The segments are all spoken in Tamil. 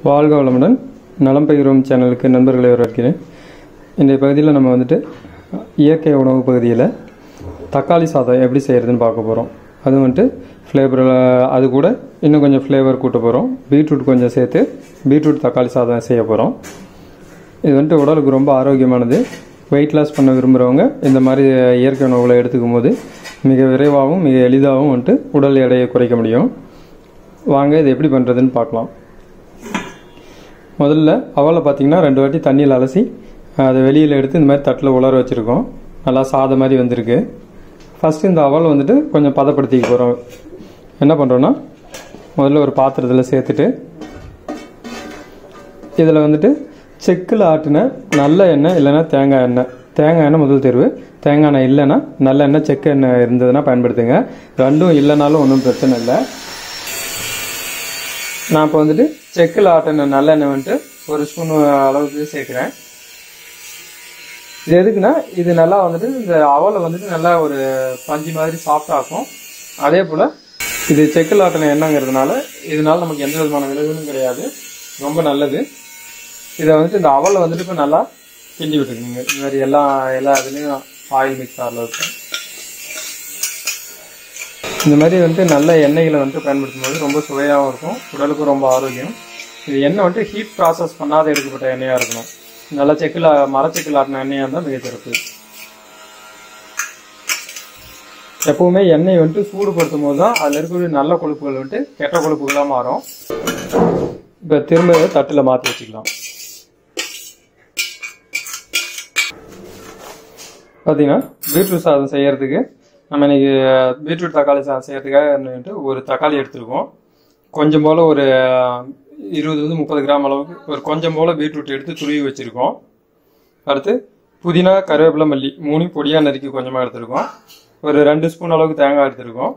வாழ்க வளமுடன் நலம் பகிர்வோம் சேனலுக்கு நண்பர்களை வரவேற்கிறேன் இன்றைய பகுதியில் நம்ம வந்துட்டு இயற்கை உணவு பகுதியில் தக்காளி சாதம் எப்படி செய்கிறதுன்னு பார்க்க போகிறோம் அது வந்துட்டு ஃப்ளேவர் அது கூட இன்னும் கொஞ்சம் ஃப்ளேவர் கூட்ட போகிறோம் பீட்ரூட் கொஞ்சம் சேர்த்து பீட்ரூட் தக்காளி சாதம் செய்ய போகிறோம் இது வந்துட்டு உடலுக்கு ரொம்ப ஆரோக்கியமானது வெயிட் லாஸ் பண்ண விரும்புகிறவங்க இந்த மாதிரி இயற்கை உணவுகளை எடுத்துக்கும் போது மிக விரைவாகவும் மிக எளிதாகவும் வந்துட்டு உடல் எடையை குறைக்க முடியும் வாங்க இது எப்படி பண்ணுறதுன்னு பார்க்கலாம் முதல்ல அவலை பார்த்தீங்கன்னா ரெண்டு வாட்டி தண்ணியில் அலசி அதை வெளியில் எடுத்து இந்த மாதிரி தட்டில் உலர வச்சுருக்கோம் நல்லா சாத மாதிரி வந்திருக்கு ஃபஸ்ட்டு இந்த அவல் வந்துட்டு கொஞ்சம் பதப்படுத்திக்க போகிறோம் என்ன பண்ணுறோன்னா முதல்ல ஒரு பாத்திரத்தில் சேர்த்துட்டு இதில் வந்துட்டு செக்கில் ஆட்டின நல்ல எண்ணெய் இல்லைன்னா தேங்காய் எண்ணெய் தேங்காய் எண்ணெய் முதல் தேர்வு தேங்காய் எண்ணெய் இல்லைன்னா நல்ல எண்ணெய் செக்கு எண்ணெய் இருந்ததுன்னா பயன்படுத்துங்க ரெண்டும் இல்லைனாலும் ஒன்றும் பிரச்சனை இல்லை நான் இப்போ வந்துட்டு செக்கில் ஆட்டின நல்லெண்ணெய் வந்துட்டு ஒரு ஸ்பூன் அளவுக்கு சேர்க்குறேன் இது எதுக்குன்னா இது நல்லா வந்துட்டு இந்த அவலை வந்துட்டு நல்லா ஒரு பஞ்சு மாதிரி சாஃப்ட் ஆக்கும் அதே போல் இது செக்கில் ஆட்டின எண்ணெய்ங்கிறதுனால இதனால நமக்கு எந்த விதமான விளைவுகளும் கிடையாது ரொம்ப நல்லது இதை வந்துட்டு இந்த அவலை வந்துட்டு இப்போ நல்லா கிண்டி விட்டுருக்குங்க இது மாதிரி எல்லா எல்லா இதுலேயும் ஆயில் மிக்ஸ் ஆகிற அளவுக்கு இந்த மாதிரி வந்துட்டு நல்ல எண்ணெய்களை வந்துட்டு பயன்படுத்தும் போது ரொம்ப சுவையாகவும் இருக்கும் உடலுக்கும் ரொம்ப ஆரோக்கியம் இது எண்ணெய் வந்துட்டு ஹீட் ப்ராசஸ் பண்ணாத எடுக்கப்பட்ட எண்ணெயாக இருக்கணும் நல்ல செக்கில் மரச்செக்கில் ஆட்டின எண்ணெயாக இருந்தால் மிகச்சிறப்பு எப்பவுமே எண்ணெய் வந்துட்டு சூடுபடுத்தும் போது தான் அதில் இருக்கக்கூடிய நல்ல கொழுப்புகள் வந்துட்டு கெட்ட கொழுப்புகளாக மாறும் இப்போ திரும்ப இதை தட்டில் மாற்றி வச்சுக்கலாம் பார்த்தீங்கன்னா பீட்ரூட் சாதம் செய்யறதுக்கு நம்ம இன்னைக்கு பீட்ரூட் தக்காளி சாதம் செய்யறதுக்காக வந்துட்டு ஒரு தக்காளி எடுத்திருக்கோம் கொஞ்சம் போல் ஒரு இருபது முப்பது கிராம் அளவுக்கு ஒரு கொஞ்சம் போல் பீட்ரூட் எடுத்து துருவி வச்சுருக்கோம் அடுத்து புதினா கருவேப்பிலை மல்லி மூணு பொடியாக நறுக்கி கொஞ்சமாக எடுத்திருக்கோம் ஒரு ரெண்டு ஸ்பூன் அளவுக்கு தேங்காய் எடுத்திருக்கோம்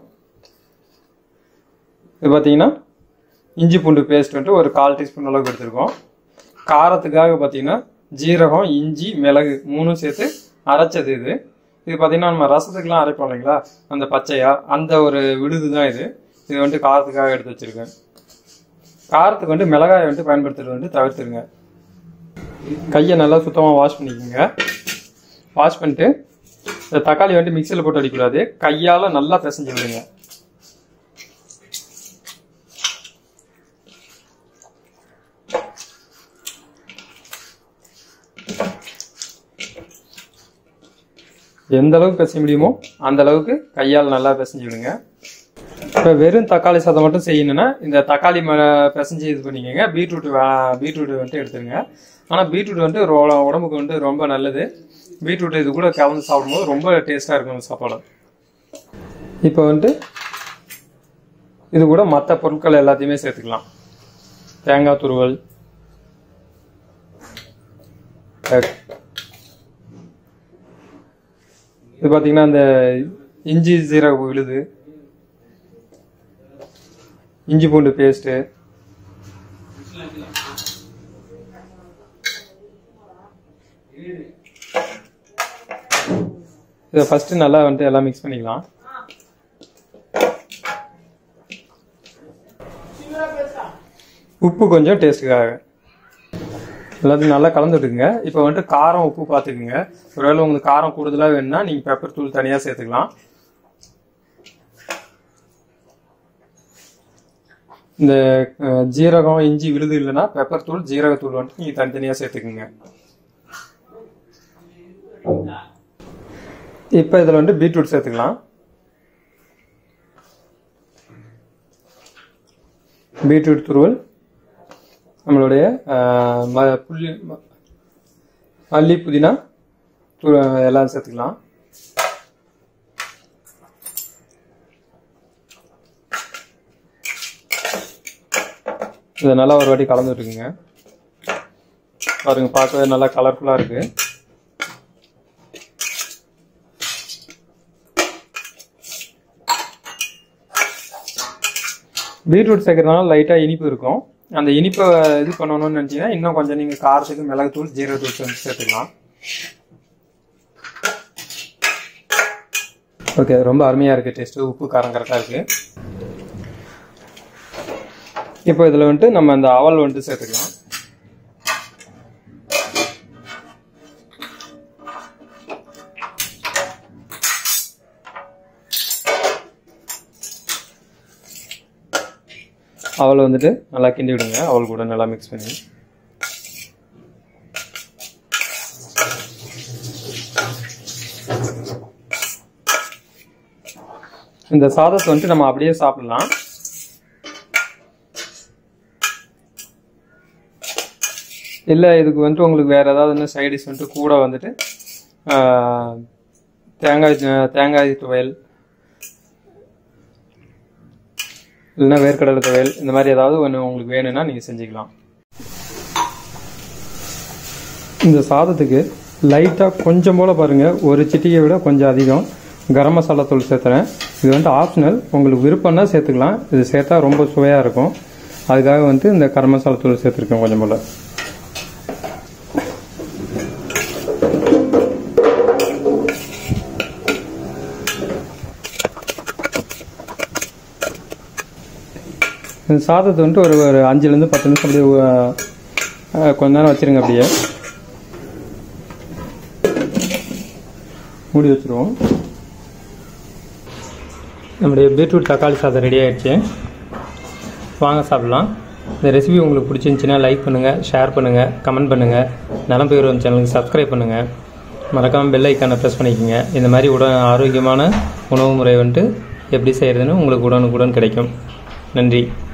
இது பார்த்தீங்கன்னா இஞ்சி பூண்டு பேஸ்ட் வந்துட்டு ஒரு கால் டீஸ்பூன் அளவுக்கு எடுத்திருக்கோம் காரத்துக்காக பார்த்தீங்கன்னா ஜீரகம் இஞ்சி மிளகு மூணும் சேர்த்து அரைச்சது இது இது பார்த்தீங்கன்னா நம்ம ரசத்துக்குலாம் அரைப்போம் இல்லைங்களா அந்த பச்சையா அந்த ஒரு விடுது தான் இது இது வந்துட்டு காரத்துக்காக எடுத்து வச்சிருக்கேன் காரத்துக்கு வந்துட்டு மிளகாயை வந்துட்டு பயன்படுத்துறது வந்துட்டு தவிர்த்துருங்க கையை நல்லா சுத்தமாக வாஷ் பண்ணிக்கோங்க வாஷ் பண்ணிட்டு இந்த தக்காளி வந்துட்டு மிக்சியில் போட்டு அடிக்கூடாது கையால் நல்லா பிசைஞ்சு விடுங்க எந்த அளவுக்கு பிசைய முடியுமோ அந்த அளவுக்கு கையால் நல்லா பிசைஞ்சு விடுங்க இப்போ வெறும் தக்காளி சாதம் மட்டும் செய்யணும்னா இந்த தக்காளி ம பிசைஞ்சு இது பண்ணிக்கோங்க பீட்ரூட் பீட்ரூட் வந்துட்டு எடுத்துருங்க ஆனால் பீட்ரூட் வந்துட்டு ரொ- உடம்புக்கு வந்துட்டு ரொம்ப நல்லது பீட்ரூட் இது கூட கலந்து சாப்பிடும்போது ரொம்ப டேஸ்ட்டாக இருக்கும் இந்த சாப்பாடு இப்போ வந்துட்டு இது கூட மற்ற பொருட்கள் எல்லாத்தையுமே சேர்த்துக்கலாம் தேங்காய் துருவல் அஹ், இது பார்த்தீங்கன்னா இந்த இஞ்சி சீரக விழுது இஞ்சி பூண்டு பேஸ்ட்டு இதை ஃபஸ்ட்டு நல்லா வந்துட்டு எல்லாம் மிக்ஸ் பண்ணிக்கலாம் உப்பு கொஞ்சம் டேஸ்ட்டுக்காக எல்லாத்தையும் நல்லா கலந்து விட்டுக்குங்க இப்போ வந்துட்டு காரம் உப்பு பார்த்துக்குங்க ஒருவேளை உங்களுக்கு காரம் கூடுதலாக வேணும்னா நீங்கள் பெப்பர் தூள் தனியாக சேர்த்துக்கலாம் இந்த அஹ், ஜீரகம் இஞ்சி விழுது இல்லைன்னா பெப்பர் தூள் ஜீரகத்தூள் வந்துட்டு நீங்கள் தனித்தனியாக சேர்த்துக்குங்க இப்போ இதில் வந்துட்டு பீட்ரூட் சேர்த்துக்கலாம் பீட்ரூட் துருவல் நம்மளுடைய அஹ், ம- புள்ளி ம- மல்லி புதினா து- எல்லாம் சேர்த்துக்கலாம் இதை நல்லா ஒரு வாட்டி கலந்து விட்டுக்குங்க பாருங்க பார்க்கவே நல்லா கலர்ஃபுல்லாக இருக்கு பீட்ரூட் சேர்க்கறதுனால லைட்டாக இனிப்பு இருக்கும் அந்த இனிப்பை இது பண்ணணும்னு நினச்சிங்கன்னா இன்னும் கொஞ்சம் நீங்கள் காரத்துக்கு மிளகுத்தூள் ஜீரகத்தூள் சேர்த்து சேர்த்துக்கலாம் ஓகே ரொம்ப அருமையாக இருக்குது டேஸ்ட்டு உப்பு காரம் கரெக்டாக இருக்குது இப்போ இதில் வந்துட்டு நம்ம அந்த அவல் வந்துட்டு சேர்த்துக்கலாம் அவல் வந்துட்டு நல்லா கிண்டி விடுங்க அவல் கூட நல்லா மிக்ஸ் பண்ணி இந்த சாதத்தை வந்துட்டு நம்ம அப்படியே சாப்பிடலாம் இல்லை இதுக்கு வந்துட்டு உங்களுக்கு வேறு ஏதாவது இன்னும் சைடிஷ் வந்துட்டு கூட வந்துட்டு ஆஹ், தேங்காய் ஜ- தேங்காய் துவையல் இல்லைன்னா வேர்க்கடலை துவையல் இந்த மாதிரி ஏதாவது ஒன்று உங்களுக்கு வேணும்னா நீங்கள் செஞ்சுக்கலாம் இந்த சாதத்துக்கு லைட்டாக கொஞ்சம் போல் பாருங்கள் ஒரு சிட்டியை விட கொஞ்சம் அதிகம் கரம் மசாலா தூள் சேர்த்துறேன் இது வந்துட்டு ஆப்ஷனல் உங்களுக்கு விருப்பம்னா சேர்த்துக்கலாம் இது சேர்த்தா ரொம்ப சுவையாக இருக்கும் அதுக்காக வந்து இந்த கரம் மசாலா தூள் சேர்த்துருக்கேன் கொஞ்சம் போல் இந்த சாதத்தை வந்துட்டு ஒரு ஒரு அஞ்சுலேருந்து பத்து நிமிஷம் அப்படியே ஊ- அஹ், கொஞ்ச நேரம் வச்சிருங்க அப்படியே மூடி வச்சிருவோம் நம்முடைய பீட்ரூட் தக்காளி சாதம் ரெடி ஆயிடுச்சு வாங்க சாப்பிடலாம் இந்த ரெசிபி உங்களுக்கு பிடிச்சிருந்துச்சின்னா லைக் பண்ணுங்கள் ஷேர் பண்ணுங்கள் கமெண்ட் பண்ணுங்கள் நலம் பெயர்வம் சேனலுக்கு சப்ஸ்கிரைப் பண்ணுங்கள் மறக்காமல் பெல் ஐக்கானை ப்ரெஸ் பண்ணிக்கோங்க இந்த மாதிரி உடன் ஆரோக்கியமான உணவு முறை வந்துட்டு எப்படி செய்கிறதுன்னு உங்களுக்கு உடனுக்குடன் கிடைக்கும் நன்றி